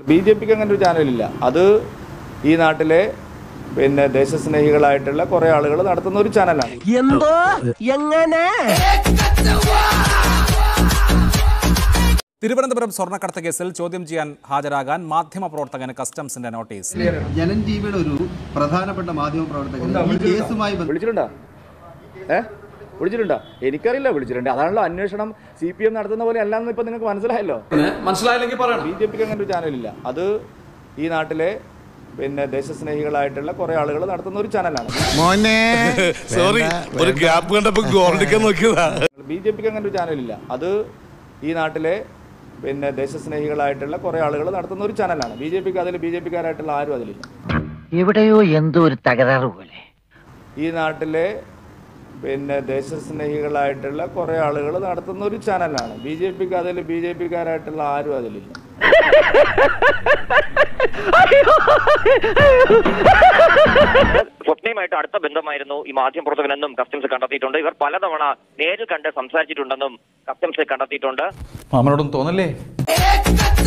B J പിക്ക് അങ്ങനെ ഒരു ചാനലില്ല അത് ഈ നാട്ടിലെ പിന്നെ ദേശസ്നേഹികളായിട്ടുള്ള കുറേ ആളുകൾ നടത്തുന്ന ഒരു ചാനലാണ് എന്തോ എങ്ങനെ തിരുവനന്തപുരം സ്വർണ്ണക്കടത്ത് കേസിൽ ചോദ്യം ചെയ്യാൻ ഹാജരാകാൻ മാധ്യമപ്രവർത്തകന് കസ്റ്റംസിന്റെ നോട്ടീസ് ജനൻ ടിവിയുടെ ഒരു പ്രധാനപ്പെട്ട മാധ്യമ പ്രവർത്തകൻ ഈ കേസുമായി ബന്ധ- വിളിച്ചിട്ടുണ്ടോ ഏ വിളിച്ചിട്ടുണ്ടോ എനിക്കറിയില്ല വിളിച്ചിട്ടുണ്ട് അതാണല്ലോ അന്വേഷണം സി പി എം നടത്തുന്ന പോലെ അല്ലാന്ന് ഇപ്പൊ നിങ്ങൾക്ക് മനസ്സിലായല്ലോ മനസ്സിലായില്ലെങ്കിൽ പറയണം ബി ജെ പിക്ക് അങ്ങനെ ഒരു ചാനലില്ല അത് ഈ നാട്ടിലെ പിന്നെ ദേശസ്നേഹികളായിട്ടുള്ള കുറേ ആളുകൾ നടത്തുന്ന ഒരു ചാനലാണ് മോനെ സോറി ഒരു ഗ്യാപ്പ് കണ്ടപ്പോ ഗോൾഡിക്കാൻ നോക്കിയതാ ബി ജെ പിക്ക് അങ്ങനെ ഒരു ചാനലില്ല അത് ഈ നാട്ടിലെ പിന്നെ ദേശസ്നേഹികളായിട്ടുള്ള കുറേ ആളുകൾ നടത്തുന്ന ഒരു ചാനലാണ് ബി ജെ പിക്ക് അതിൽ ബി ജെ പിക്കാരായിട്ടുള്ള ആരും അതിലില്ല എവിടെയോ എന്തോ ഒരു തകരാറ് പോലെ ഈ നാട്ടിലെ പിന്നെ ദേശസ്നേഹികളായിട്ടുള്ള കുറേ ആളുകൾ നടത്തുന്ന ഒരു ചാനലാണ് ബി ജെ പിക്ക് അതിൽ ബി ജെ പിക്കാരായിട്ടുള്ള ആരും അതിലില്ല സ്വപ്നയുമായിട്ട് അടുത്ത ബന്ധമായിരുന്നു ഈ മാധ്യമപ്രവർത്തകനെന്നും കസ്റ്റംസ് കണ്ടെത്തിയിട്ടുണ്ട് ഇവർ പലതവണ നേരിൽ കണ്ട് സംസാരിച്ചിട്ടുണ്ടെന്നും കസ്റ്റംസ് കണ്ടെത്തിയിട്ടുണ്ട് മാമനോടൊന്നും തോന്നല്ലേ